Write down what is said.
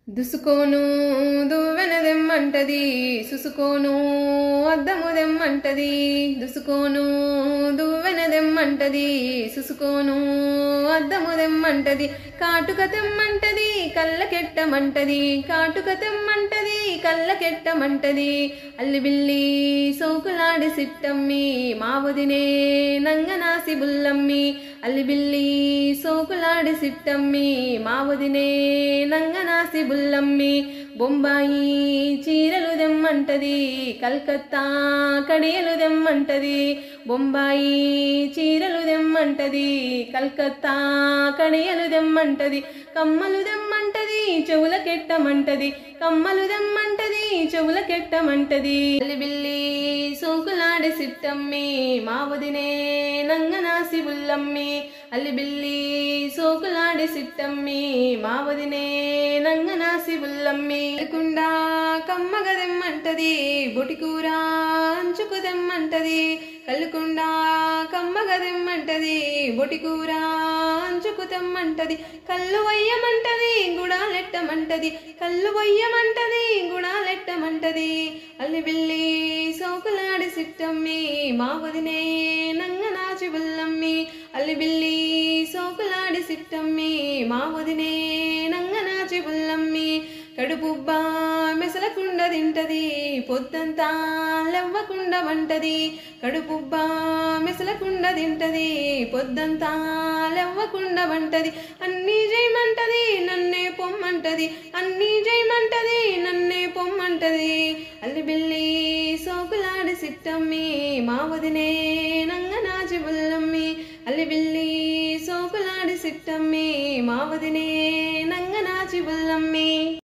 దుసుకోను దువ్వెనదెమ్మంటది సుసుకోను అద్దము దెమ్మంటది దుసుకోను దువ్వెనదెమ్మంటది సుసుకోను అద్దము దెమ్మంటది కాటుక తెమ్మంటది కళ్ళకెట్టమంటది కాటుక తెమ్మంటది కళ్ళకెట్టమంటది అల్లిబిల్లి సోకులాడి సిట్టమ్మి మా వదినే నంగనాసి బుల్లమ్మి అల్లిబిల్లి సోకులాడి సిట్టమ్మి మా వదినే నంగనాసి బుల్లమ్మి బొంబాయి చీరలు దెమ్మంటది కల్కత్తా కడియలు దెమ్మంటది బొంబాయి చీరలు దెమ్మంటది కల్కత్తా కడియలు దెమ్మంటది కమ్మలు దెమ్మంటది చెవులకెట్టమంటది కమ్మలు దెమ్మంటది చెవులకెట్టమంటది బిల్లి సోకులాడి సిట్టమ్మి మా వదినే నంగనాసి బుల్లమ్మి అల్లిబిల్లి సోకులాడి సిట్టమ్మి మా వదినే నంగనాసి బుల్లమ్మి కుండా కమ్మగదెమ్మంటది బొటికూర అంచుకు దెమ్మంటది కల్లుకుండా కమ్మగదెమ్మంటది బొటికూర అంచుకు తెమ్మంటది కళ్ళు వయ్యమంటది గుడాలెట్టమంటది కళ్ళు వయ్యమంటది గుడాలెట్టమంటది అల్లిబిల్లి సోకులాడి సిట్టమ్మి మా వదినే నంగనాచి బుల్లమ్మి అల్లిబిల్లి సోకులాడి సిట్టమ్మి మా వదినే నంగనాచి బుల్లమ్మి కడుపుబ్బా మెసలకుండా తింటది పొద్దంతా లవ్వకుండా వంటది కడుపుబ్బా మెసలకుండా తింటది పొద్దంతా లవ్వకుండా వంటది అన్నీ చేయమంటది నన్నే పొమ్మంటది అన్నీ చేయమంటది నన్నే పొమ్మంటది అల్లిబిల్లి సోకులాడి సిట్టమ్మి మా వదినే నంగనాచి బుల్లమ్మి అల్లిబిల్లి సోకులాడి సిట్టమ్మి మా వదినే నంగనాచి బుల్లమ్మి